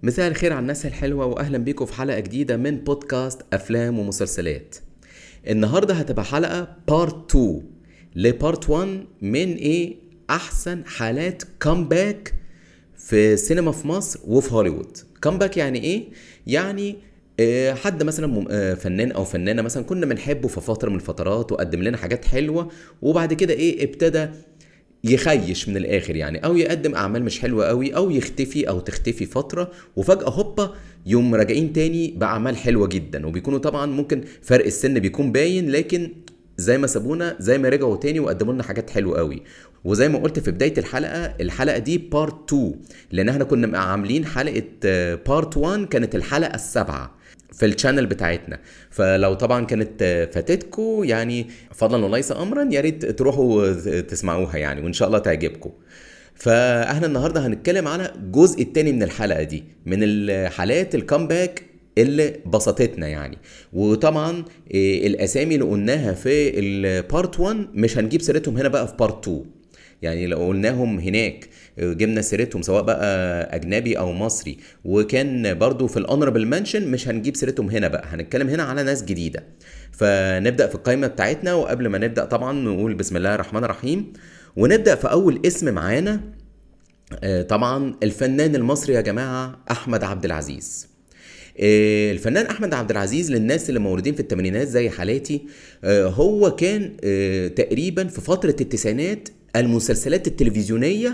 مساء الخير على الناس الحلوة وأهلا بيكم في حلقة جديدة من بودكاست أفلام ومسلسلات النهاردة هتبقى حلقة بارت 2 لبارت 1 من إيه أحسن حالات كامباك في السينما في مصر وفي هوليوود كامباك يعني إيه؟ يعني آه، حد مثلا مم- آه، فنان او فنانه مثلا كنا بنحبه في فتره من الفترات وقدم لنا حاجات حلوه وبعد كده ايه ابتدى يخيش من الاخر يعني او يقدم اعمال مش حلوه قوي او يختفي او تختفي فتره وفجاه هوبا يوم راجعين تاني باعمال حلوه جدا وبيكونوا طبعا ممكن فرق السن بيكون باين لكن زي ما سابونا زي ما رجعوا تاني وقدموا لنا حاجات حلوه قوي وزي ما قلت في بدايه الحلقه الحلقه دي بارت 2 لان احنا كنا عاملين حلقه بارت 1 كانت الحلقه السابعه في الشانل بتاعتنا فلو طبعا كانت فاتتكم يعني فضلا وليس امرا يا ريت تروحوا تسمعوها يعني وان شاء الله تعجبكم فاحنا النهارده هنتكلم على الجزء الثاني من الحلقه دي من الحالات الكامباك اللي بسطتنا يعني وطبعا إيه، الاسامي اللي قلناها في البارت 1 مش هنجيب سيرتهم هنا بقى في بارت 2 يعني لو قلناهم هناك جبنا سيرتهم سواء بقى اجنبي او مصري وكان برضو في الاونربل منشن مش هنجيب سيرتهم هنا بقى هنتكلم هنا على ناس جديده فنبدا في القائمه بتاعتنا وقبل ما نبدا طبعا نقول بسم الله الرحمن الرحيم ونبدا في اول اسم معانا آه، طبعا الفنان المصري يا جماعه احمد عبد العزيز آه، الفنان احمد عبد العزيز للناس اللي مولودين في الثمانينات زي حالاتي آه، هو كان آه، تقريبا في فتره التسعينات المسلسلات التلفزيونيه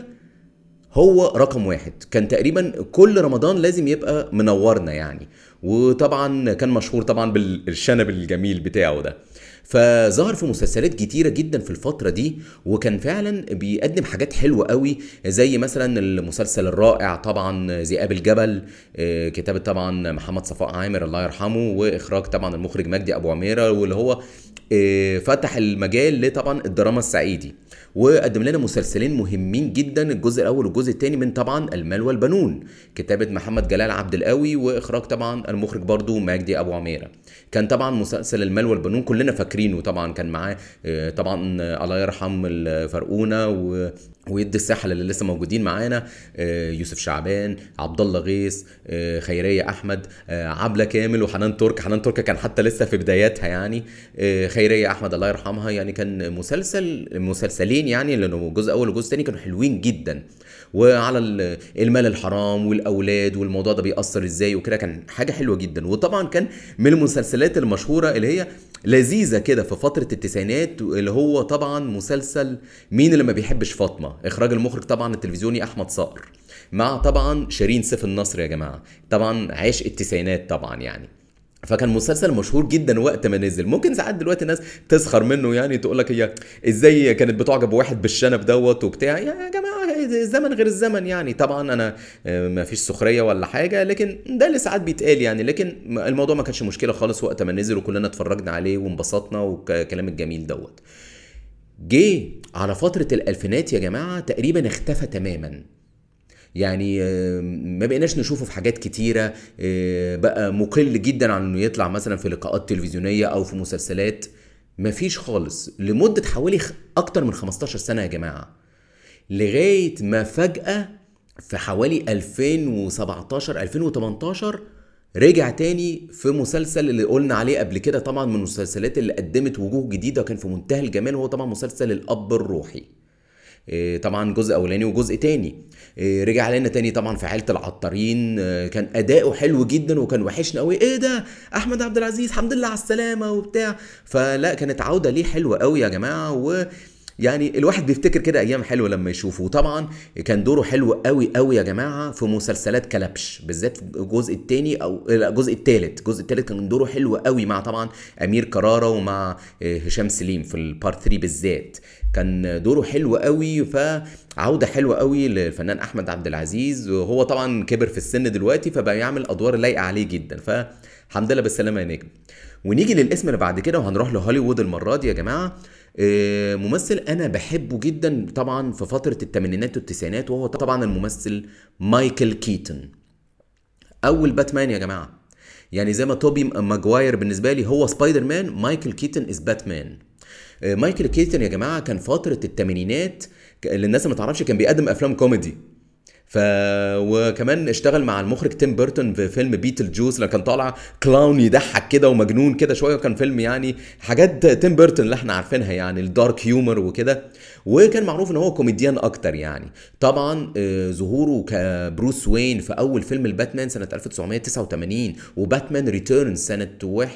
هو رقم واحد كان تقريبا كل رمضان لازم يبقى منورنا يعني وطبعا كان مشهور طبعا بالشنب الجميل بتاعه ده فظهر في مسلسلات كتيرة جدا في الفترة دي وكان فعلا بيقدم حاجات حلوة قوي زي مثلا المسلسل الرائع طبعا ذئاب الجبل آه، كتابة طبعا محمد صفاء عامر الله يرحمه واخراج طبعا المخرج مجدي ابو عميرة واللي هو آه، فتح المجال لطبعا الدراما الصعيدي وقدم لنا مسلسلين مهمين جدا الجزء الاول والجزء الثاني من طبعا المال والبنون كتابه محمد جلال عبد القوي واخراج طبعا المخرج برضو مجدي ابو عميره كان طبعا مسلسل المال والبنون كلنا فاكرينه طبعا كان معاه آه، طبعا آه، الله يرحم الفرقونه و ويدي الساحل اللي لسه موجودين معانا آه، يوسف شعبان عبد الله غيث آه، خيريه احمد آه، عبله كامل وحنان ترك حنان ترك كان حتى لسه في بداياتها يعني آه، خيريه احمد الله يرحمها يعني كان مسلسل مسلسلين يعني لانه الجزء الاول والجزء الثاني كانوا حلوين جدا وعلى ال- المال الحرام والاولاد والموضوع ده بيأثر ازاي وكده كان حاجه حلوه جدا وطبعا كان من المسلسلات المشهوره اللي هي لذيذه كده في فتره التسعينات اللي هو طبعا مسلسل مين اللي ما بيحبش فاطمه اخراج المخرج طبعا التلفزيوني احمد صقر مع طبعا شيرين سيف النصر يا جماعه طبعا عشق التسعينات طبعا يعني فكان مسلسل مشهور جدا وقت ما نزل ممكن ساعات دلوقتي ناس تسخر منه يعني تقول لك هي ازاي كانت بتعجب بواحد بالشنب دوت وبتاع يا جماعه الزمن غير الزمن يعني طبعا انا آه، ما فيش سخريه ولا حاجه لكن ده اللي ساعات بيتقال يعني لكن الموضوع ما كانش مشكله خالص وقت ما نزل وكلنا اتفرجنا عليه وانبسطنا والكلام الجميل دوت جه على فتره الالفينات يا جماعه تقريبا اختفى تماما يعني آه، ما بقيناش نشوفه في حاجات كتيرة آه، بقى مقل جدا عن انه يطلع مثلا في لقاءات تلفزيونية او في مسلسلات مفيش خالص لمدة حوالي خ- اكتر من 15 سنة يا جماعة لغاية ما فجأة في حوالي 2017 2018 رجع تاني في مسلسل اللي قلنا عليه قبل كده طبعا من المسلسلات اللي قدمت وجوه جديدة وكان في منتهى الجمال وهو طبعا مسلسل الأب الروحي إيه، طبعا جزء اولاني وجزء تاني إيه، رجع علينا تاني طبعا في عيله العطارين آه، كان اداؤه حلو جدا وكان وحشنا قوي ايه ده احمد عبد العزيز الحمد لله على السلامه وبتاع فلا كانت عوده ليه حلوه قوي يا جماعه و يعني الواحد بيفتكر كده ايام حلوه لما يشوفه وطبعا كان دوره حلو قوي قوي يا جماعه في مسلسلات كلبش بالذات في الجزء الثاني او لا، الجزء الثالث الجزء الثالث كان دوره حلو قوي مع طبعا امير كراره ومع آه، هشام سليم في البارت 3 بالذات كان دوره حلو قوي فعوده حلوه قوي للفنان احمد عبد العزيز وهو طبعا كبر في السن دلوقتي فبقى يعمل ادوار لايقه عليه جدا فالحمد لله بالسلامه يا نجم ونيجي للاسم اللي بعد كده وهنروح لهوليوود المره دي يا جماعه آه، ممثل انا بحبه جدا طبعا في فتره الثمانينات والتسعينات وهو طبعا الممثل مايكل كيتون اول باتمان يا جماعه يعني زي ما توبي ماجواير بالنسبه لي هو سبايدر مان مايكل كيتون از باتمان آه، مايكل كيتون يا جماعه كان فتره الثمانينات للناس اللي ما تعرفش كان بيقدم افلام كوميدي ف وكمان اشتغل مع المخرج تيم بيرتون في فيلم بيتل جوز اللي كان طالع كلاون يضحك كده ومجنون كده شويه وكان فيلم يعني حاجات تيم بيرتون اللي احنا عارفينها يعني الدارك هيومر وكده وكان معروف ان هو كوميديان اكتر يعني طبعا آه، ظهوره كبروس وين في اول فيلم الباتمان سنه 1989 وباتمان ريتيرنز سنه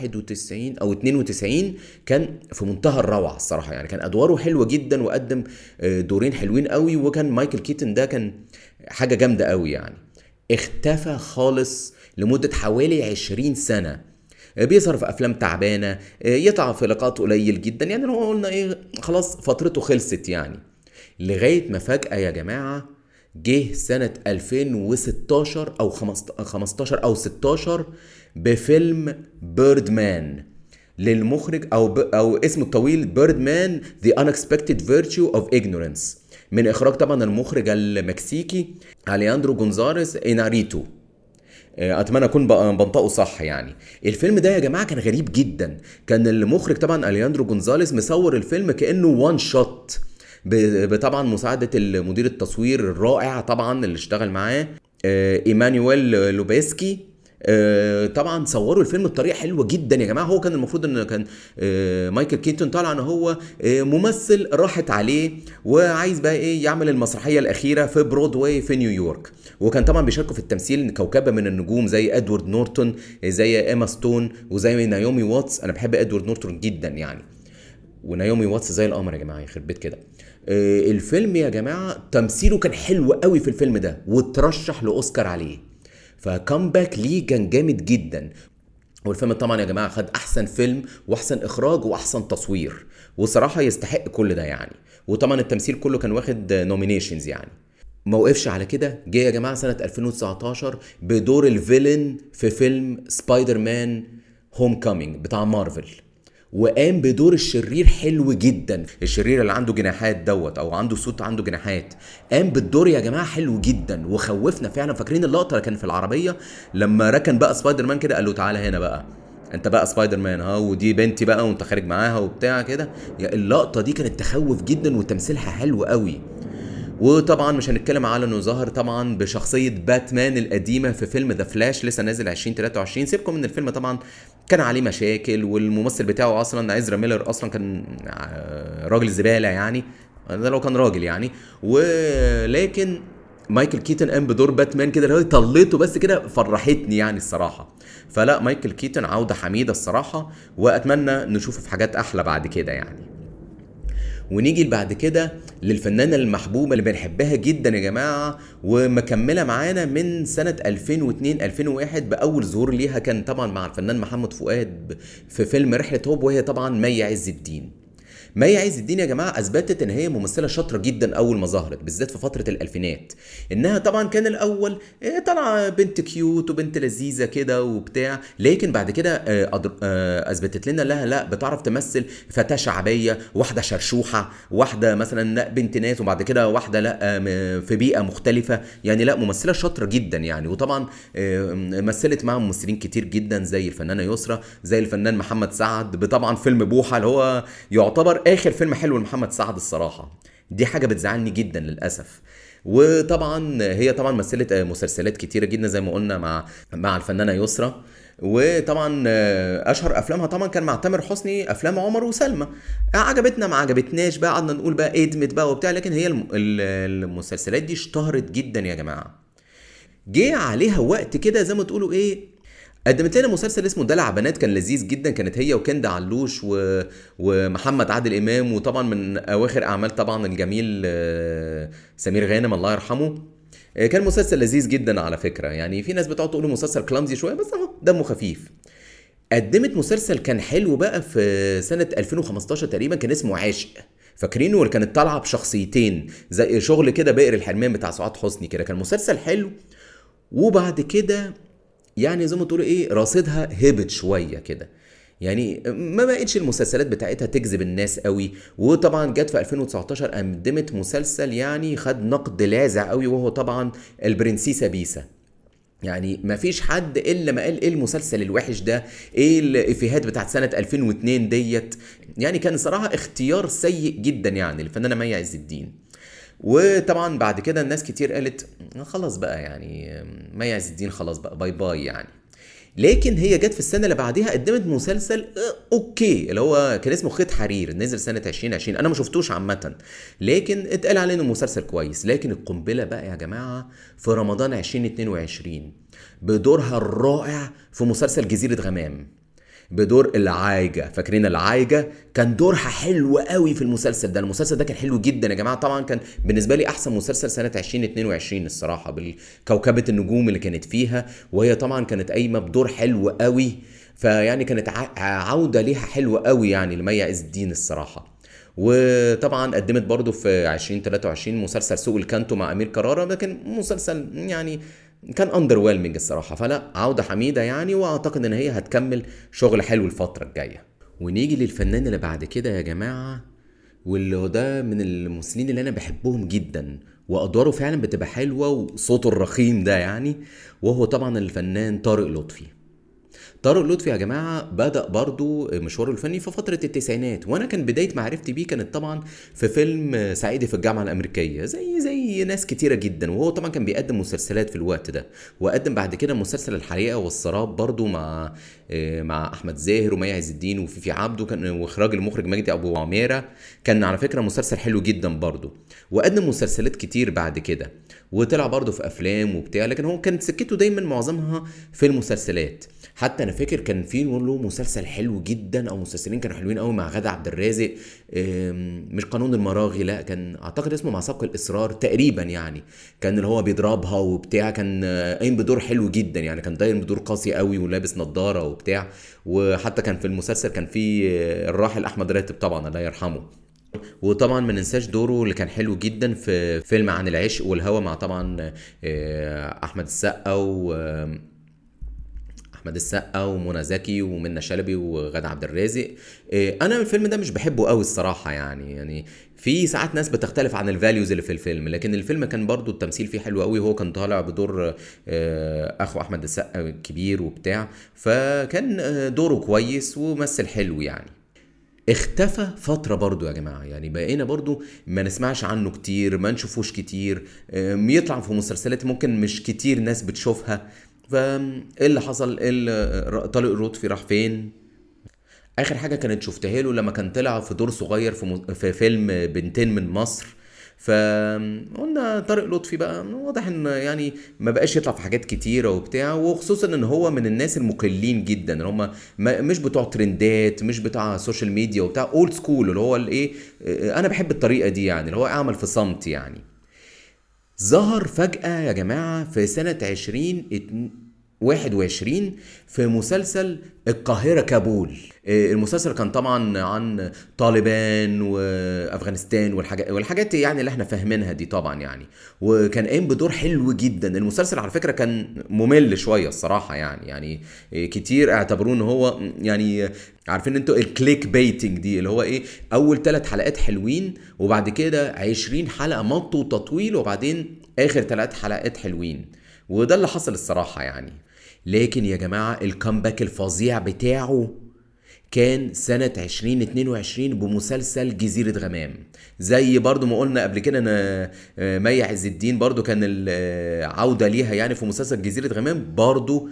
91 او 92 كان في منتهى الروعه الصراحه يعني كان ادواره حلوه جدا وقدم آه، دورين حلوين قوي وكان مايكل كيتن ده كان حاجه جامده قوي يعني اختفى خالص لمده حوالي 20 سنه بيظهر في افلام تعبانه يطلع في لقاءات قليل جدا يعني لو قلنا ايه خلاص فترته خلصت يعني لغايه ما فجاه يا جماعه جه سنه 2016 او 15 او 16 بفيلم بيرد مان للمخرج او ب... او اسمه الطويل بيرد مان ذا unexpected virtue of ignorance من اخراج طبعا المخرج المكسيكي الياندرو جونزاريس اناريتو اتمنى اكون بنطقه صح يعني الفيلم ده يا جماعه كان غريب جدا كان المخرج طبعا الياندرو جونزاليس مصور الفيلم كانه وان شوت بطبعا مساعده المدير التصوير الرائع طبعا اللي اشتغل معاه ايمانويل لوبيسكي آه طبعا صوروا الفيلم بطريقه حلوه جدا يا جماعه هو كان المفروض ان كان آه مايكل كيتون طالع ان هو آه ممثل راحت عليه وعايز بقى ايه يعمل المسرحيه الاخيره في برودواي في نيويورك وكان طبعا بيشاركوا في التمثيل كوكبه من النجوم زي ادوارد نورتون زي ايما ستون وزي نايومي واتس انا بحب ادوارد نورتون جدا يعني ونايومي واتس زي القمر يا جماعه يخرب بيت كده الفيلم يا جماعه تمثيله كان حلو قوي في الفيلم ده وترشح لاوسكار عليه فكامباك ليه كان جامد جدا والفيلم طبعا يا جماعه خد احسن فيلم واحسن اخراج واحسن تصوير وصراحه يستحق كل ده يعني وطبعا التمثيل كله كان واخد نومينيشنز يعني ما وقفش على كده جه يا جماعه سنه 2019 بدور الفيلن في فيلم سبايدر مان هوم كامينج بتاع مارفل وقام بدور الشرير حلو جدا الشرير اللي عنده جناحات دوت او عنده صوت عنده جناحات قام بالدور يا جماعه حلو جدا وخوفنا فعلا فاكرين اللقطه اللي كان في العربيه لما ركن بقى سبايدر مان كده قال له تعالى هنا بقى انت بقى سبايدر مان ها ودي بنتي بقى وانت خارج معاها وبتاع كده اللقطه دي كانت تخوف جدا وتمثيلها حلو قوي وطبعا مش هنتكلم على انه ظهر طبعا بشخصيه باتمان القديمه في فيلم ذا فلاش لسه نازل 2023 سيبكم من الفيلم طبعا كان عليه مشاكل والممثل بتاعه اصلا عزرا ميلر اصلا كان راجل زباله يعني ده لو كان راجل يعني ولكن مايكل كيتن قام بدور باتمان كده اللي هو طليته بس كده فرحتني يعني الصراحه فلا مايكل كيتن عوده حميده الصراحه واتمنى نشوفه في حاجات احلى بعد كده يعني ونيجي بعد كده للفنانه المحبوبه اللي بنحبها جدا يا جماعه ومكمله معانا من سنه 2002 2001 باول ظهور ليها كان طبعا مع الفنان محمد فؤاد في فيلم رحله هوب وهي طبعا مي عز الدين مي عز الدين يا جماعه اثبتت ان هي ممثله شاطره جدا اول ما ظهرت بالذات في فتره الالفينات انها طبعا كان الاول طالعه بنت كيوت وبنت لذيذه كده وبتاع لكن بعد كده اثبتت لنا لها لا بتعرف تمثل فتاه شعبيه واحده شرشوحه واحده مثلا لا بنت ناس وبعد كده واحده لا في بيئه مختلفه يعني لا ممثله شاطره جدا يعني وطبعا مثلت مع ممثلين كتير جدا زي الفنانه يسرا زي الفنان محمد سعد بطبعا فيلم بوحه اللي هو يعتبر اخر فيلم حلو لمحمد سعد الصراحه دي حاجه بتزعلني جدا للاسف وطبعا هي طبعا مثلت مسلسلات كتيره جدا زي ما قلنا مع مع الفنانه يسرا وطبعا اشهر افلامها طبعا كان مع تامر حسني افلام عمر وسلمى عجبتنا ما عجبتناش بقى قعدنا نقول بقى ادمت بقى وبتاع لكن هي المسلسلات دي اشتهرت جدا يا جماعه جه عليها وقت كده زي ما تقولوا ايه قدمت لنا مسلسل اسمه دلع بنات كان لذيذ جدا كانت هي وكندا علوش و... ومحمد عادل امام وطبعا من اواخر اعمال طبعا الجميل سمير غانم الله يرحمه كان مسلسل لذيذ جدا على فكره يعني في ناس بتقعد تقول مسلسل كلامزي شويه بس اهو دمه خفيف قدمت مسلسل كان حلو بقى في سنه 2015 تقريبا كان اسمه عاشق فاكرينه اللي كانت طالعه بشخصيتين زي شغل كده بئر الحرمان بتاع سعاد حسني كده كان مسلسل حلو وبعد كده يعني زي ما تقولوا ايه راصدها هبط شويه كده يعني ما بقتش المسلسلات بتاعتها تجذب الناس قوي وطبعا جت في 2019 قدمت مسلسل يعني خد نقد لاذع قوي وهو طبعا البرنسيسه بيسا يعني ما فيش حد الا ما قال ايه المسلسل الوحش ده ايه الافيهات بتاعت سنه 2002 ديت يعني كان صراحه اختيار سيء جدا يعني الفنانه مي عز الدين وطبعا بعد كده الناس كتير قالت خلاص بقى يعني مي عز الدين خلاص بقى باي باي يعني لكن هي جت في السنه اللي بعديها قدمت مسلسل آه، اوكي اللي هو كان اسمه خيط حرير نزل سنه 2020 انا ما شفتوش عامه لكن اتقال عليه انه مسلسل كويس لكن القنبله بقى يا جماعه في رمضان 2022 بدورها الرائع في مسلسل جزيره غمام بدور العايجة فاكرين العايجة كان دورها حلو قوي في المسلسل ده المسلسل ده كان حلو جدا يا جماعة طبعا كان بالنسبة لي أحسن مسلسل سنة 2022 الصراحة بالكوكبة النجوم اللي كانت فيها وهي طبعا كانت قايمة بدور حلو قوي فيعني كانت عودة ليها حلوة قوي يعني لمي عز الدين الصراحة وطبعا قدمت برضو في 2023 مسلسل سوق الكانتو مع امير كرارة لكن مسلسل يعني كان اندر ويلمنج الصراحه فلا عوده حميده يعني واعتقد ان هي هتكمل شغل حلو الفتره الجايه ونيجي للفنان اللي بعد كده يا جماعه واللي هو ده من الممثلين اللي انا بحبهم جدا وادواره فعلا بتبقى حلوه وصوته الرخيم ده يعني وهو طبعا الفنان طارق لطفي طارق لطفي يا جماعه بدا برضو مشواره الفني في فتره التسعينات وانا كان بدايه معرفتي بيه كانت طبعا في فيلم صعيدي في الجامعه الامريكيه زي زي ناس كتيره جدا وهو طبعا كان بيقدم مسلسلات في الوقت ده وقدم بعد كده مسلسل الحريقه والسراب برضو مع مع احمد زاهر ومي عز الدين وفيفي عبده كان واخراج المخرج مجدي ابو عميره كان على فكره مسلسل حلو جدا برضو وقدم مسلسلات كتير بعد كده وطلع برضه في افلام وبتاع لكن هو كانت سكته دايما معظمها في المسلسلات حتى انا فاكر كان في له مسلسل حلو جدا او مسلسلين كانوا حلوين قوي مع غادة عبد الرازق مش قانون المراغي لا كان اعتقد اسمه مع سبق الاصرار تقريبا يعني كان اللي هو بيضربها وبتاع كان قايم بدور حلو جدا يعني كان داير بدور قاسي قوي ولابس نظاره وبتاع وحتى كان في المسلسل كان في الراحل احمد راتب طبعا الله يرحمه وطبعا ما ننساش دوره اللي كان حلو جدا في فيلم عن العشق والهوى مع طبعا احمد السقا و احمد السقا ومنى زكي ومنى شلبي وغادة عبد الرازق انا الفيلم ده مش بحبه قوي الصراحه يعني يعني في ساعات ناس بتختلف عن الفاليوز اللي في الفيلم لكن الفيلم كان برضو التمثيل فيه حلو قوي هو كان طالع بدور اخو احمد السقا كبير وبتاع فكان دوره كويس ومثل حلو يعني اختفى فترة برضو يا جماعة يعني بقينا برضو ما نسمعش عنه كتير ما نشوفوش كتير يطلع في مسلسلات ممكن مش كتير ناس بتشوفها فايه اللي حصل ايه طارق لطفي راح فين اخر حاجه كانت شفتها له لما كان طلع في دور صغير في, م... في فيلم بنتين من مصر فقلنا طارق لطفي بقى واضح ان يعني ما بقاش يطلع في حاجات كتيره وبتاع وخصوصا ان هو من الناس المقلين جدا اللي هم مش بتوع ترندات مش بتوع سوشيال ميديا وبتاع اولد سكول اللي هو الايه انا بحب الطريقه دي يعني اللي هو اعمل في صمت يعني ظهر فجأة يا جماعة في سنة 20 21 في مسلسل القاهرة كابول المسلسل كان طبعا عن طالبان وافغانستان والحاجات والحاجات يعني اللي احنا فاهمينها دي طبعا يعني وكان قايم بدور حلو جدا المسلسل على فكره كان ممل شويه الصراحه يعني يعني كتير اعتبروه ان هو يعني عارفين انتوا الكليك بيتنج دي اللي هو ايه اول ثلاث حلقات حلوين وبعد كده 20 حلقه مط وتطويل وبعدين اخر ثلاث حلقات حلوين وده اللي حصل الصراحه يعني لكن يا جماعه الكامباك الفظيع بتاعه كان سنة 2022 بمسلسل جزيرة غمام زي برضو ما قلنا قبل كده ان مي عز الدين برضو كان العودة ليها يعني في مسلسل جزيرة غمام برضو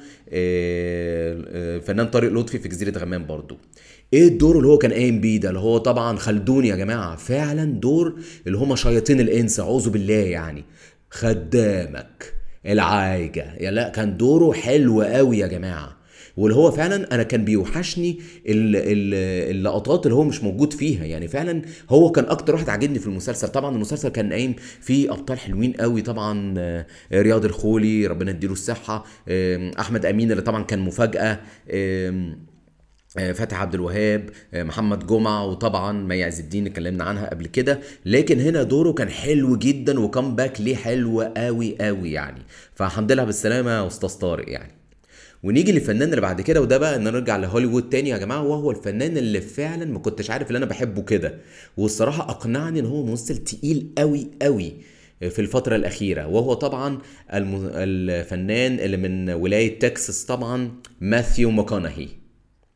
الفنان طارق لطفي في جزيرة غمام برضو ايه الدور اللي هو كان قايم بيه ده اللي هو طبعا خلدون يا جماعة فعلا دور اللي هما شياطين الانس اعوذ بالله يعني خدامك العايجة يا لا كان دوره حلو قوي يا جماعه واللي هو فعلا انا كان بيوحشني اللقطات اللي هو مش موجود فيها يعني فعلا هو كان اكتر واحد عاجبني في المسلسل طبعا المسلسل كان قايم فيه ابطال حلوين قوي طبعا رياض الخولي ربنا يديله الصحه احمد امين اللي طبعا كان مفاجاه فتحي عبد الوهاب محمد جمعة وطبعا مي عز الدين اتكلمنا عنها قبل كده لكن هنا دوره كان حلو جدا وكم باك ليه حلو قوي قوي يعني فالحمد لله بالسلامة يا استاذ طارق يعني ونيجي للفنان اللي بعد كده وده بقى ان نرجع لهوليوود تاني يا جماعه وهو الفنان اللي فعلا ما كنتش عارف ان انا بحبه كده والصراحه اقنعني ان هو ممثل تقيل قوي قوي في الفترة الأخيرة وهو طبعا الفنان اللي من ولاية تكساس طبعا ماثيو ماكونهي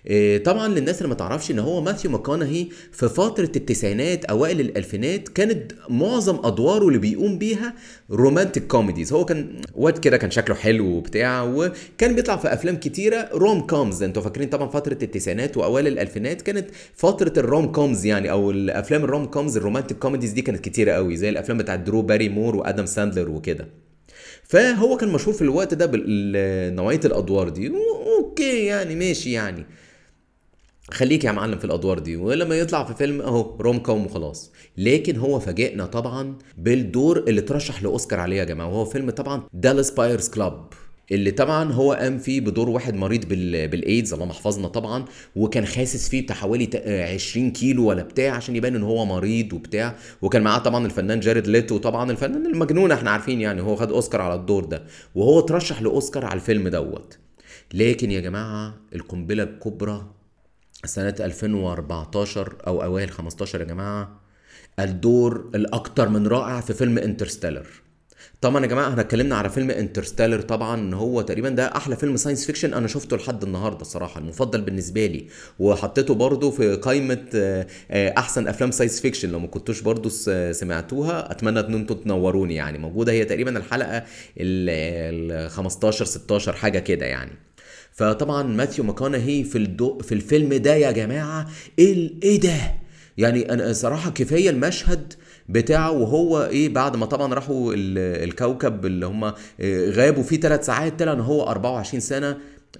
إيه، طبعا للناس اللي ما تعرفش ان هو ماثيو ماكونهي في فتره التسعينات اوائل الالفينات كانت معظم ادواره اللي بيقوم بيها رومانتك كوميديز هو كان واد كده كان شكله حلو وبتاع وكان بيطلع في افلام كتيره روم كومز انتوا فاكرين طبعا فتره التسعينات واوائل الالفينات كانت فتره الروم كومز يعني او الافلام الروم كومز الرومانتك كوميديز دي كانت كتيره قوي زي الافلام بتاعت درو باري مور وادم ساندلر وكده فهو كان مشهور في الوقت ده بنوعيه الادوار دي اوكي يعني ماشي يعني خليك يا معلم في الادوار دي ولما يطلع في فيلم اهو روم كوم وخلاص لكن هو فاجئنا طبعا بالدور اللي ترشح لاوسكار عليه يا جماعه وهو فيلم طبعا دالاس بايرز كلاب اللي طبعا هو قام فيه بدور واحد مريض بال... بالايدز اللهم احفظنا طبعا وكان خاسس فيه بتاع حوالي 20 كيلو ولا بتاع عشان يبان ان هو مريض وبتاع وكان معاه طبعا الفنان جاريد ليتو طبعا الفنان المجنون احنا عارفين يعني هو خد اوسكار على الدور ده وهو ترشح لاوسكار على الفيلم دوت لكن يا جماعه القنبله الكبرى سنة 2014 أو أوائل 15 يا جماعة الدور الأكثر من رائع في فيلم انترستيلر طبعا يا جماعه احنا اتكلمنا على فيلم انترستيلر طبعا ان هو تقريبا ده احلى فيلم ساينس فيكشن انا شفته لحد النهارده الصراحه المفضل بالنسبه لي وحطيته برضو في قائمه احسن افلام ساينس فيكشن لو ما كنتوش برضو سمعتوها اتمنى ان انتم تنوروني يعني موجوده هي تقريبا الحلقه ال 15 16 حاجه كده يعني فطبعا ماثيو ماكونهي في الدو في الفيلم ده يا جماعه ايه ده يعني انا صراحه كفايه المشهد بتاعه وهو ايه بعد ما طبعا راحوا الكوكب اللي هم غابوا فيه ثلاث ساعات طلع ان هو 24 سنه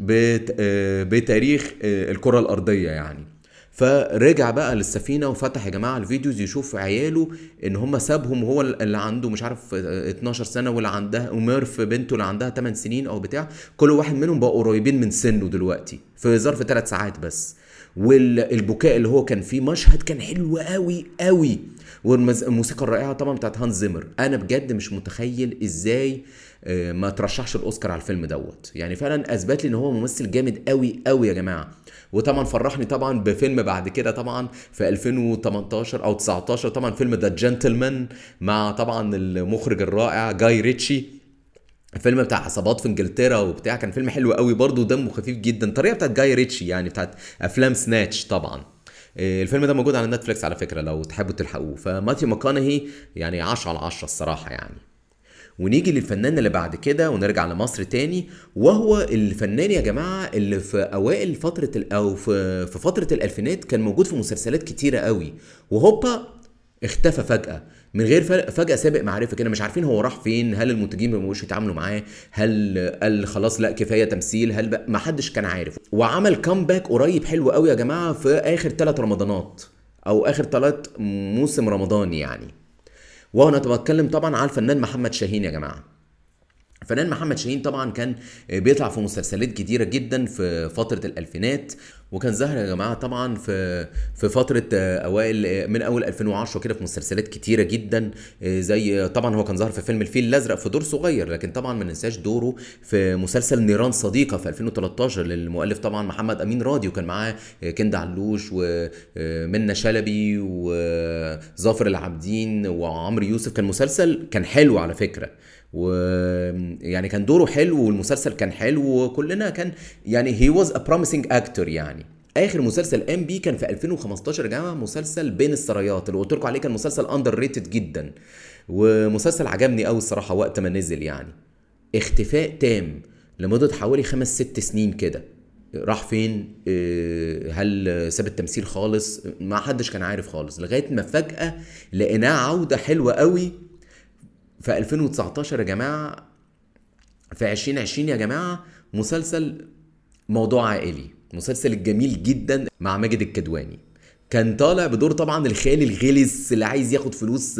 بتاريخ الكره الارضيه يعني فرجع بقى للسفينه وفتح يا جماعه الفيديوز يشوف عياله ان هم سابهم وهو اللي عنده مش عارف 12 سنه واللي عندها وميرف بنته اللي عندها 8 سنين او بتاع كل واحد منهم بقى قريبين من سنه دلوقتي في ظرف ثلاث ساعات بس والبكاء اللي هو كان فيه مشهد كان حلو قوي قوي والموسيقى الرائعه طبعا بتاعت هانز زيمر انا بجد مش متخيل ازاي ما ترشحش الاوسكار على الفيلم دوت يعني فعلا اثبت لي ان هو ممثل جامد قوي قوي يا جماعه وطبعا فرحني طبعا بفيلم بعد كده طبعا في 2018 او 19 طبعا فيلم ذا جنتلمان مع طبعا المخرج الرائع جاي ريتشي الفيلم بتاع عصابات في انجلترا وبتاع كان فيلم حلو قوي برضه ودمه خفيف جدا الطريقه بتاعت جاي ريتشي يعني بتاعت افلام سناتش طبعا الفيلم ده موجود على نتفليكس على فكره لو تحبوا تلحقوه فماتيو ماكونهي يعني 10 على 10 الصراحه يعني ونيجي للفنان اللي بعد كده ونرجع لمصر تاني وهو الفنان يا جماعه اللي في اوائل فتره او في في فتره الالفينات كان موجود في مسلسلات كتيره قوي وهوبا اختفى فجاه من غير فجاه سابق معرفه كده مش عارفين هو راح فين هل المنتجين ما بقوش يتعاملوا معاه هل قال خلاص لا كفايه تمثيل هل ما حدش كان عارف وعمل كامباك قريب حلو قوي يا جماعه في اخر ثلاث رمضانات او اخر ثلاث موسم رمضان يعني وانا بتكلم طبعا على الفنان محمد شاهين يا جماعه الفنان محمد شاهين طبعا كان بيطلع في مسلسلات كتيره جدا في فتره الالفينات وكان ظاهر يا جماعه طبعا في في فتره اوائل من اول 2010 كده في مسلسلات كتيره جدا زي طبعا هو كان ظاهر في فيلم الفيل الازرق في دور صغير لكن طبعا ما ننساش دوره في مسلسل نيران صديقه في 2013 للمؤلف طبعا محمد امين راضي وكان معاه كند علوش ومنى شلبي وظافر العابدين وعمرو يوسف كان مسلسل كان حلو على فكره ويعني كان دوره حلو والمسلسل كان حلو وكلنا كان يعني هي واز ا بروميسنج اكتور يعني اخر مسلسل ام بي كان في 2015 يا جماعه مسلسل بين السرايات اللي قلت لكم عليه كان مسلسل اندر ريتد جدا ومسلسل عجبني قوي الصراحه وقت ما نزل يعني اختفاء تام لمده حوالي خمس ست سنين كده راح فين هل ساب التمثيل خالص ما حدش كان عارف خالص لغايه ما فجاه لقيناه عوده حلوه قوي في 2019 يا جماعه في 2020 يا جماعه مسلسل موضوع عائلي مسلسل الجميل جدا مع ماجد الكدواني كان طالع بدور طبعا الخالي الغلس اللي عايز ياخد فلوس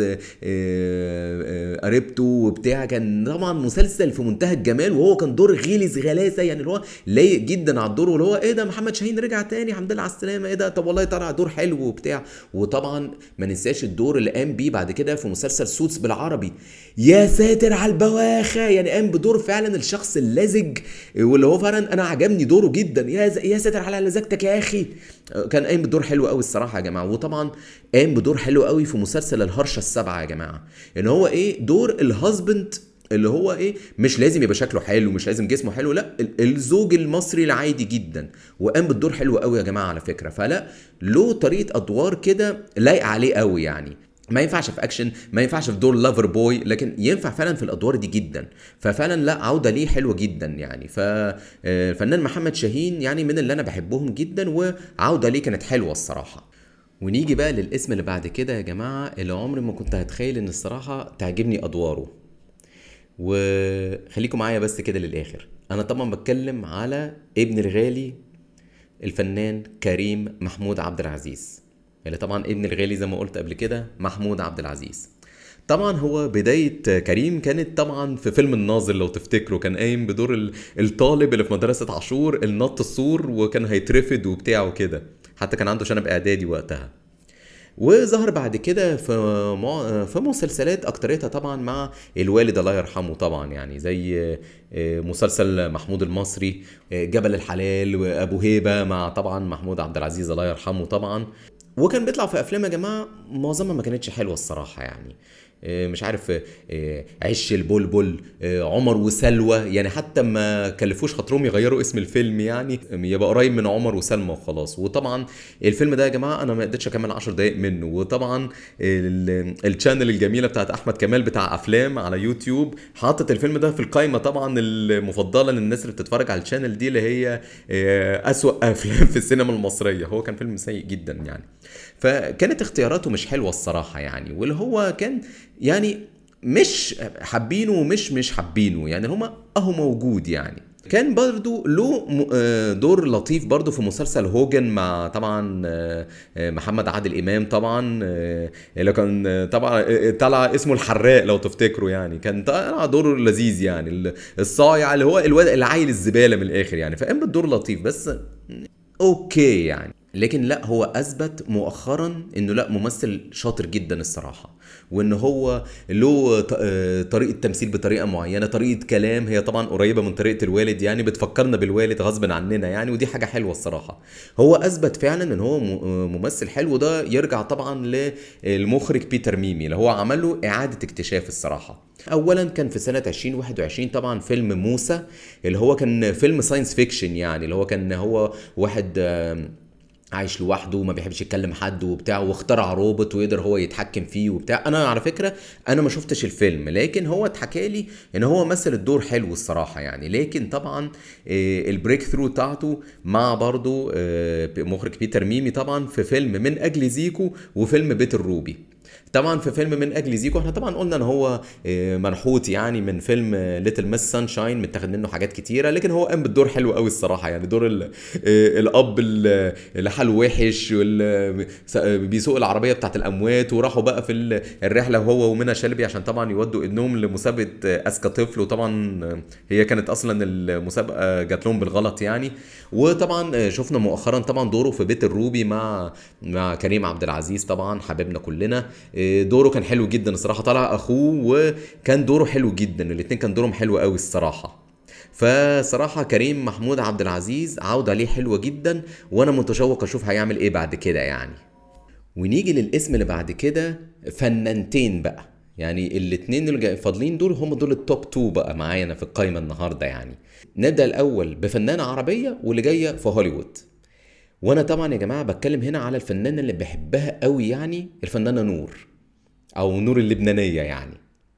قريبته وبتاع كان طبعا مسلسل في منتهى الجمال وهو كان دور غلس غلاسه يعني اللي هو لايق جدا على الدور واللي هو ايه ده محمد شاهين رجع تاني الحمد لله على السلامه ايه ده طب والله طلع دور حلو وبتاع وطبعا ما ننساش الدور اللي قام بيه بعد كده في مسلسل سوتس بالعربي يا ساتر على البواخه يعني قام بدور فعلا الشخص اللزج واللي هو فعلا انا عجبني دوره جدا يا يا ساتر على لزجتك يا اخي كان قايم بدور حلو قوي الصراحه يا جماعه وطبعا قام بدور حلو قوي في مسلسل الهرشه السبعه يا جماعه ان هو ايه دور الهازبند اللي هو ايه مش لازم يبقى شكله حلو مش لازم جسمه حلو لا ال- الزوج المصري العادي جدا وقام بالدور حلو قوي يا جماعه على فكره فلا له طريقه ادوار كده لايقه عليه قوي يعني ما ينفعش في اكشن ما ينفعش في دور لافر بوي لكن ينفع فعلا في الادوار دي جدا ففعلا لا عوده ليه حلوه جدا يعني فالفنان محمد شاهين يعني من اللي انا بحبهم جدا وعوده ليه كانت حلوه الصراحه ونيجي بقى للاسم اللي بعد كده يا جماعه اللي عمري ما كنت هتخيل ان الصراحه تعجبني ادواره وخليكم معايا بس كده للاخر انا طبعا بتكلم على ابن الغالي الفنان كريم محمود عبد العزيز اللي طبعا ابن الغالي زي ما قلت قبل كده محمود عبد العزيز طبعا هو بداية كريم كانت طبعا في فيلم الناظر لو تفتكروا كان قايم بدور ال- الطالب اللي في مدرسة عاشور اللي نط السور وكان هيترفد وبتاع وكده حتى كان عنده شنب اعدادي وقتها وظهر بعد كده في مع... في مسلسلات اكتريتها طبعا مع الوالد الله يرحمه طبعا يعني زي آه، مسلسل محمود المصري آه، جبل الحلال وابو هيبه مع طبعا محمود عبد العزيز الله يرحمه طبعا وكان بيطلع في افلام يا جماعه معظمها ما كانتش حلوه الصراحه يعني آه، مش عارف آه، عش البلبل آه، عمر وسلوى يعني حتى ما كلفوش خاطرهم يغيروا اسم الفيلم يعني يبقى قريب من عمر وسلمى وخلاص وطبعا الفيلم ده يا جماعه انا ما قدرتش اكمل 10 دقائق منه وطبعا ال- الشانل الجميله بتاعت احمد كمال بتاع افلام على يوتيوب حاطط الفيلم ده في القائمه طبعا المفضله للناس اللي بتتفرج على الشانل دي اللي هي آه، اسوأ افلام في السينما المصريه هو كان فيلم سيء جدا يعني فكانت اختياراته مش حلوه الصراحه يعني واللي هو كان يعني مش حابينه ومش مش حابينه يعني هما اهو موجود يعني كان برضو له م- آه، دور لطيف برضو في مسلسل هوجن مع طبعا آه، آه، محمد عادل امام طبعا آه، اللي كان آه، طبعا آه، طلع اسمه الحراق لو تفتكروا يعني كان طلع دور لذيذ يعني ال- الصايع اللي هو الواد العيل الزباله من الاخر يعني فقام بالدور لطيف بس اوكي يعني لكن لا هو اثبت مؤخرا انه لا ممثل شاطر جدا الصراحه وان هو له ط- آه، طريقه تمثيل بطريقه معينه طريقه كلام هي طبعا قريبه من طريقه الوالد يعني بتفكرنا بالوالد غصب عننا يعني ودي حاجه حلوه الصراحه هو اثبت فعلا ان هو م- آه، ممثل حلو ده يرجع طبعا للمخرج بيتر ميمي اللي هو عمل له اعاده اكتشاف الصراحه اولا كان في سنه 2021 طبعا فيلم موسى اللي هو كان فيلم ساينس فيكشن يعني اللي هو كان هو واحد آم، عايش لوحده وما بيحبش يتكلم حد وبتاع واخترع روبوت ويقدر هو يتحكم فيه وبتاع انا على فكره انا ما شفتش الفيلم لكن هو اتحكى لي ان هو مثل الدور حلو الصراحه يعني لكن طبعا آه، البريك ثرو بتاعته مع برضو آه، مخرج بيتر ميمي طبعا في فيلم من اجل زيكو وفيلم بيت الروبي طبعا في فيلم من اجل زيكو احنا طبعا قلنا ان هو آه، منحوت يعني من فيلم ليتل مس سانشاين متاخد منه حاجات كتيره لكن هو قام بالدور حلو قوي الصراحه يعني دور ال- آه، الاب ال- اللي حاله وحش واللي س- بيسوق العربيه بتاعت الاموات وراحوا بقى في ال- الرحله هو ومنى شلبي عشان طبعا يودوا ابنهم لمسابقه آه، اذكى طفل وطبعا آه، هي كانت اصلا المسابقه جات لهم بالغلط يعني وطبعا آه، شفنا مؤخرا طبعا دوره في بيت الروبي مع مع كريم عبد العزيز طبعا حبيبنا كلنا آه، دوره كان حلو جدا الصراحه طلع اخوه وكان دوره حلو جدا الاثنين كان دورهم حلو قوي الصراحه فصراحة كريم محمود عبد العزيز عودة ليه حلوة جدا وانا متشوق اشوف هيعمل ايه بعد كده يعني ونيجي للاسم اللي بعد كده فنانتين بقى يعني الاتنين اللي جاي- فاضلين دول هم دول التوب 2 بقى معانا في القايمة النهاردة يعني نبدأ الأول بفنانة عربية واللي جاية في هوليوود وانا طبعا يا جماعة بتكلم هنا على الفنانة اللي بحبها قوي يعني الفنانة نور او نور اللبنانية يعني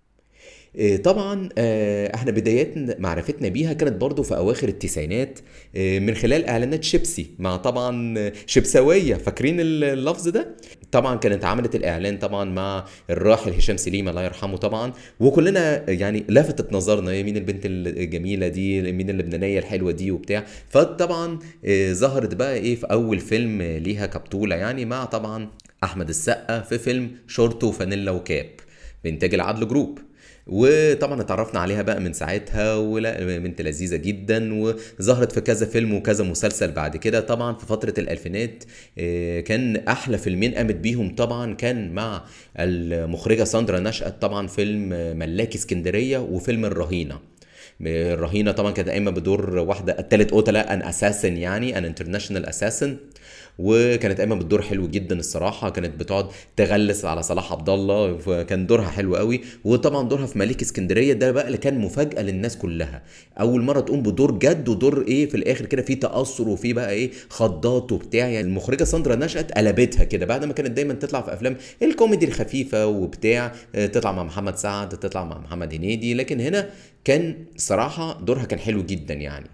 إيه، طبعا آه، احنا بدايات معرفتنا بيها كانت برضو في اواخر التسعينات آه، من خلال اعلانات شيبسي مع طبعا آه، شيبساويه فاكرين اللفظ ده طبعا كانت عملت الاعلان طبعا مع الراحل هشام سليم الله يرحمه طبعا وكلنا يعني لفتت نظرنا إيه مين البنت الجميله دي مين اللبنانيه الحلوه دي وبتاع فطبعا آه، ظهرت بقى ايه في اول فيلم ليها كبطوله يعني مع طبعا احمد السقا في فيلم شورت وفانيلا وكاب بانتاج العدل جروب وطبعا اتعرفنا عليها بقى من ساعتها ولا بنت لذيذه جدا وظهرت في كذا فيلم وكذا مسلسل بعد كده طبعا في فتره الالفينات آه، كان احلى فيلمين قامت بيهم طبعا كان مع المخرجه ساندرا نشأت طبعا فيلم ملاكي اسكندريه وفيلم الرهينه الرهينه طبعا كانت قايمه بدور واحده التالت قتله ان اساسن يعني ان انترناشونال اساسن وكانت قايمه بالدور حلو جدا الصراحه كانت بتقعد تغلس على صلاح عبد الله فكان دورها حلو قوي وطبعا دورها في ملك اسكندريه ده بقى اللي كان مفاجاه للناس كلها اول مره تقوم بدور جد ودور ايه في الاخر كده فيه تاثر وفيه بقى ايه خضات وبتاع يعني المخرجه ساندرا نشأت قلبتها كده بعد ما كانت دايما تطلع في افلام الكوميدي الخفيفه وبتاع تطلع مع محمد سعد تطلع مع محمد هنيدي لكن هنا كان صراحه دورها كان حلو جدا يعني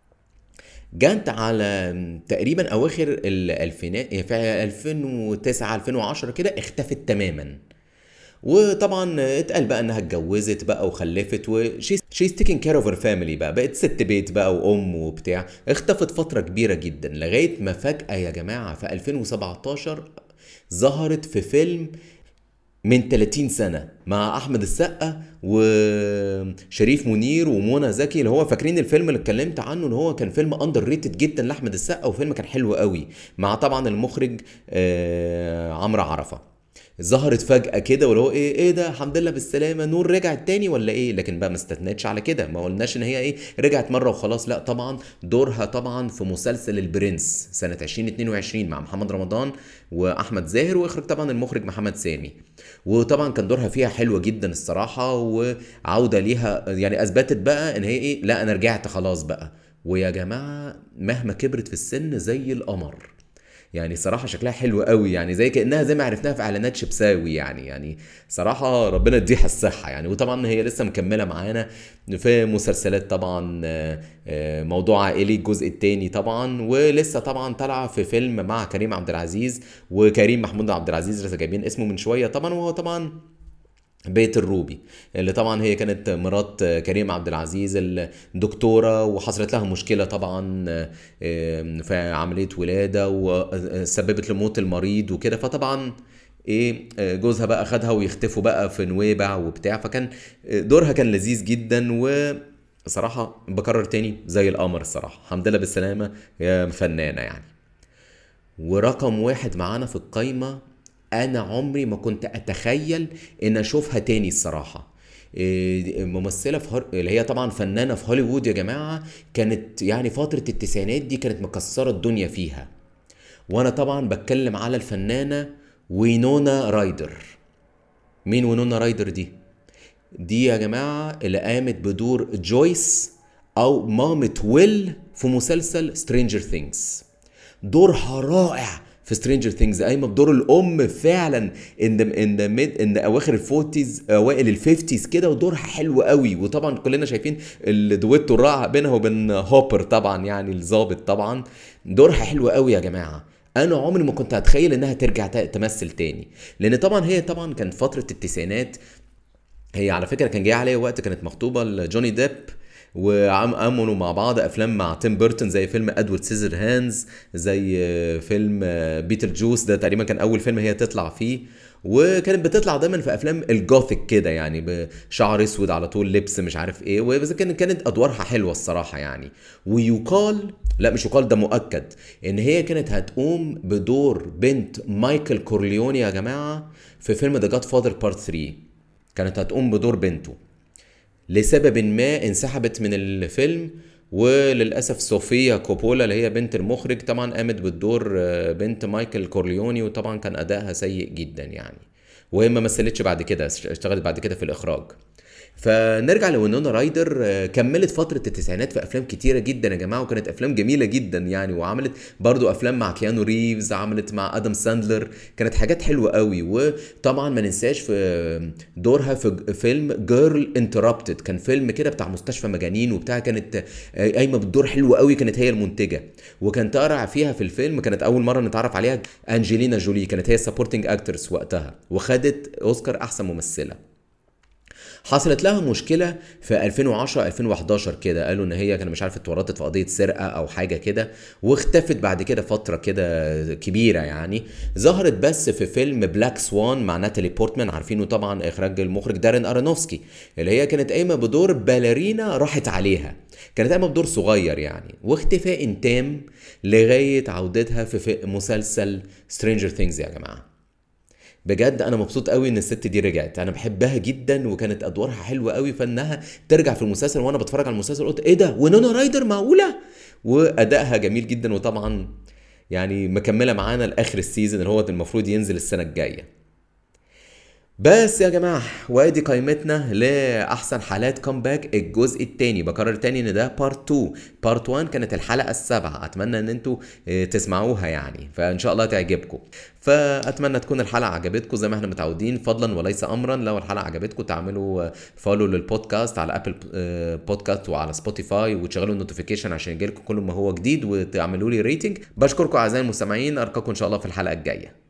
جت على تقريبا اواخر الالفينات في 2009 2010 كده اختفت تماما وطبعا اتقال بقى انها اتجوزت بقى وخلفت وشيز تيكن كير اوف هير فاميلي بقى بقت ست بيت بقى وام وبتاع اختفت فتره كبيره جدا لغايه ما فجاه يا جماعه في 2017 ظهرت في فيلم من 30 سنة مع أحمد السقا وشريف منير ومنى زكي اللي هو فاكرين الفيلم اللي اتكلمت عنه اللي هو كان فيلم اندر ريتد جدا لأحمد السقا وفيلم كان حلو قوي مع طبعا المخرج عمرو عرفة ظهرت فجأة كده واللي هو ايه ايه ده الحمد لله بالسلامة نور رجعت تاني ولا ايه لكن بقى ما استثنتش على كده ما قلناش ان هي ايه رجعت مرة وخلاص لا طبعا دورها طبعا في مسلسل البرنس سنة 2022 مع محمد رمضان واحمد زاهر واخرج طبعا المخرج محمد سامي وطبعا كان دورها فيها حلوة جدا الصراحة وعودة ليها يعني اثبتت بقى ان هي ايه لا انا رجعت خلاص بقى ويا جماعة مهما كبرت في السن زي القمر يعني صراحه شكلها حلو قوي يعني زي كانها زي ما عرفناها في اعلانات شبساوي يعني يعني صراحه ربنا يديها الصحه يعني وطبعا هي لسه مكمله معانا في مسلسلات طبعا موضوع عائلي الجزء الثاني طبعا ولسه طبعا طالعه في فيلم مع كريم عبد العزيز وكريم محمود عبد العزيز لسه جايبين اسمه من شويه طبعا وهو طبعا بيت الروبي اللي طبعا هي كانت مرات كريم عبد العزيز الدكتورة وحصلت لها مشكلة طبعا في عملية ولادة وسببت لموت المريض وكده فطبعا ايه جوزها بقى خدها ويختفوا بقى في نويبع وبتاع فكان دورها كان لذيذ جدا و صراحة بكرر تاني زي القمر الصراحة الحمد لله بالسلامة يا فنانة يعني ورقم واحد معانا في القايمة انا عمري ما كنت اتخيل ان اشوفها تاني الصراحه ممثلة في هر... اللي هي طبعا فنانة في هوليوود يا جماعة كانت يعني فترة التسعينات دي كانت مكسرة الدنيا فيها وانا طبعا بتكلم على الفنانة وينونا رايدر مين وينونا رايدر دي دي يا جماعة اللي قامت بدور جويس او مامة ويل في مسلسل سترينجر ثينجز دورها رائع في سترينجر ثينجز قايمه بدور الام فعلا ان ان ميد ان اواخر الفورتيز اوائل الفيفتيز كده ودورها حلو قوي وطبعا كلنا شايفين الدويتو الرائع بينها وبين هوبر طبعا يعني الظابط طبعا دورها حلو قوي يا جماعه انا عمري ما كنت اتخيل انها ترجع تمثل تاني لان طبعا هي طبعا كانت فتره التسعينات هي على فكره كان جاي عليها وقت كانت مخطوبه لجوني ديب وعملوا مع بعض افلام مع تيم بيرتون زي فيلم ادوارد سيزر هانز زي فيلم بيتر جوس ده تقريبا كان اول فيلم هي تطلع فيه وكانت بتطلع دايما في افلام الجوثيك كده يعني بشعر اسود على طول لبس مش عارف ايه وبس كانت كانت ادوارها حلوه الصراحه يعني ويقال لا مش يقال ده مؤكد ان هي كانت هتقوم بدور بنت مايكل كورليوني يا جماعه في فيلم ذا جاد فاذر بارت 3 كانت هتقوم بدور بنته لسبب ما انسحبت من الفيلم وللاسف صوفيا كوبولا اللي هي بنت المخرج طبعا قامت بالدور بنت مايكل كورليوني وطبعا كان ادائها سيء جدا يعني وهي ما مثلتش بعد كده اشتغلت بعد كده في الاخراج فنرجع لوينونا رايدر كملت فترة التسعينات في أفلام كتيرة جدا يا جماعة وكانت أفلام جميلة جدا يعني وعملت برضو أفلام مع كيانو ريفز عملت مع أدم ساندلر كانت حاجات حلوة قوي وطبعا ما ننساش في دورها في فيلم جيرل انتربتد كان فيلم كده بتاع مستشفى مجانين وبتاع كانت قايمة بالدور حلو قوي كانت هي المنتجة وكان طالع فيها في الفيلم كانت أول مرة نتعرف عليها أنجلينا جولي كانت هي السبورتنج أكترس وقتها وخدت أوسكار أحسن ممثلة حصلت لها مشكله في 2010 2011 كده قالوا ان هي كان مش عارف اتورطت في قضيه سرقه او حاجه كده واختفت بعد كده فتره كده كبيره يعني ظهرت بس في فيلم بلاك سوان مع ناتالي بورتمان عارفينه طبعا اخراج المخرج دارين ارونوفسكي اللي هي كانت قايمه بدور باليرينا راحت عليها كانت قايمه بدور صغير يعني واختفاء تام لغايه عودتها في مسلسل سترينجر ثينجز يا جماعه بجد انا مبسوط قوي ان الست دي رجعت انا بحبها جدا وكانت ادوارها حلوه قوي فانها ترجع في المسلسل وانا بتفرج على المسلسل قلت ايه ده ونونا رايدر معقوله وادائها جميل جدا وطبعا يعني مكمله معانا لاخر السيزون اللي هو المفروض ينزل السنه الجايه بس يا جماعة وادي قائمتنا لأحسن حالات كومباك الجزء التاني بكرر تاني ان ده بارت 2 بارت 1 كانت الحلقة السابعة اتمنى ان انتوا اه، تسمعوها يعني فان شاء الله تعجبكم فاتمنى تكون الحلقة عجبتكم زي ما احنا متعودين فضلا وليس امرا لو الحلقة عجبتكم تعملوا فولو للبودكاست على ابل اه، بودكاست وعلى سبوتيفاي وتشغلوا النوتيفيكيشن عشان يجيلكم كل ما هو جديد وتعملوا لي ريتنج بشكركم اعزائي المستمعين ارقاكم ان شاء الله في الحلقة الجاية